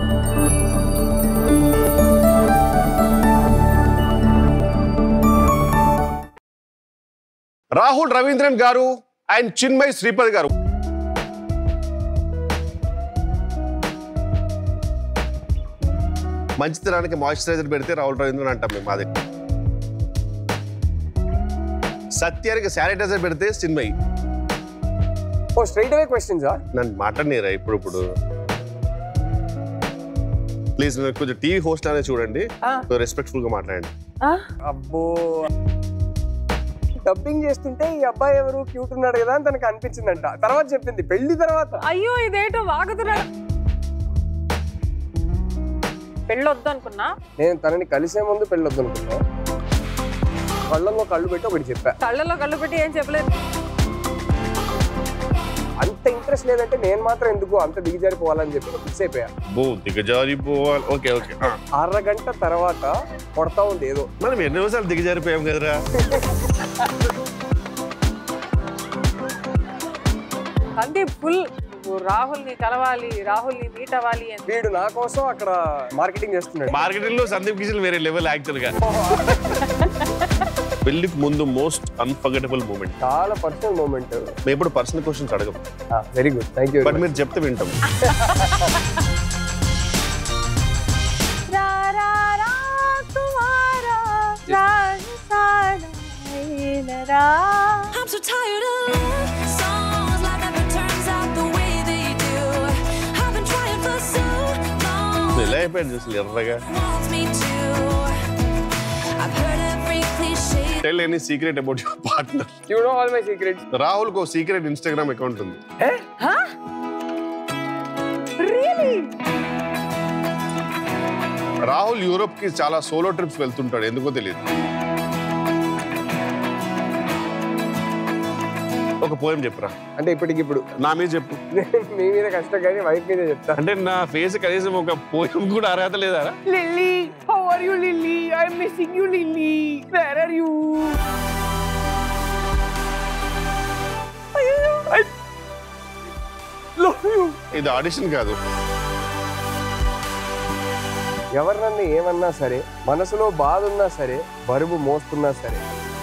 రాహుల్ రవీంద్రన్ గారు అండ్ చిన్మయ్ శ్రీపతి గారు మంచితనానికి మాయిశ్చరైజర్ పెడితే రాహుల్ రవీంద్రన్ అంటాం మేము మాది సత్యానికి శానిటైజర్ పెడితే చిన్మయ్ ఓ స్ట్రైట్ అవే క్వశ్చన్సా నన్ను మాట్లాడినరా ఇప్పుడు ఇప్పుడు ప్లీజ్ మీరు కొంచెం టీవీ హోస్ట్ అనేది చూడండి రెస్పెక్ట్ఫుల్ గా మాట్లాడండి అబ్బో డబ్బింగ్ చేస్తుంటే ఈ అబ్బాయి ఎవరు క్యూట్ ఉన్నాడు కదా అని తనకు అనిపించిందంట తర్వాత చెప్పింది పెళ్లి తర్వాత అయ్యో ఇదేటో వాగుతున్నాడు పెళ్ళొద్దు అనుకున్నా నేను తనని కలిసే ముందు పెళ్ళి వద్దనుకున్నా కళ్ళల్లో కళ్ళు పెట్టి ఒకటి చెప్పా కళ్ళలో కళ్ళు పెట్టి ఏం చెప్పలేదు అంత ఇంట్రెస్ట్ లేదంటే నేను మాత్రం ఎందుకు అంత దిగజారిపోవాలని చెప్పి ఫిక్స్ అయిపోయా బో దిగజారిపోవాలి ఓకే ఓకే అరగంట తర్వాత కొడతా ఉంది ఏదో మనం ఎన్ని రోజులు దిగజారిపోయాం కదరా సందీప్ ఫుల్ రాహుల్ ని కలవాలి రాహుల్ ని మీట్ అవ్వాలి అని వీడు నా కోసం అక్కడ మార్కెటింగ్ చేస్తున్నాడు మార్కెటింగ్ లో సందీప్ కిషన్ వేరే లెవెల్ యాక్టర్ గా పెళ్లికి ముందు మోస్ట్ అన్ఫర్గెటబుల్ మూమెంట్ చాలా పర్సనల్ మూమెంట్ మేము ఎప్పుడు పర్సనల్ క్వశ్చన్స్ అడగం very good thank you but మీరు చెప్తే వింటాం రా రా రా కుమారా రాజ సారా రా I'm so tired of love songs. Life never turns out the way they do. I've been trying for so long. ఎలా అయిపోయాడు చూసి ఎర్రగా Wants me to. I've heard every cliche. Tell any secret about your partner you know all my secret Rahul కో secret Instagram account ఉంది really Rahul Europe కి చాలా solo trips వెళ్తుంటాడు ఎందుకో తెలియదు ఒక పోయం చెప్పురా అంటే ఇప్పటికిప్పుడు నా మీద చెప్పు మీ మీద కష్టం కానీ వైఫ్ మీదే చెప్తా అంటే నా ఫేస్ కనీసం ఒక పోయం కూడా అర్హత లేదా Lily how are you Lily I am missing you Lily where are you love you ఇది ఆడిషన్ కాదు ఎవరు నన్ను ఏమన్నా సరే మనసులో బాధ ఉన్నా సరే బరువు మోస్తున్నా సరే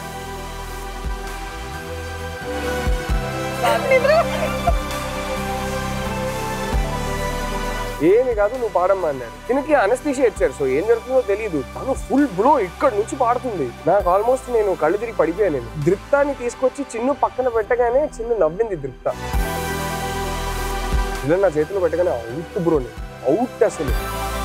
ఏమి కాదు నువ్వు పాడమ్మా అన్నాడు దీనికి అనస్థీషియా ఇచ్చారు సో ఏం జరుగుతుందో తెలియదు తను ఫుల్ బ్లో ఇక్కడ నుంచి పాడుతుంది నాకు ఆల్మోస్ట్ నేను కళ్ళు తిరిగి పడిపోయాను నేను దృప్తాన్ని తీసుకొచ్చి చిన్ను పక్కన పెట్టగానే చిన్ను నవ్వింది దృప్త ఇలా నా చేతిలో పెట్టగానే అవుట్ బ్రో నేను అవుట్ అసలు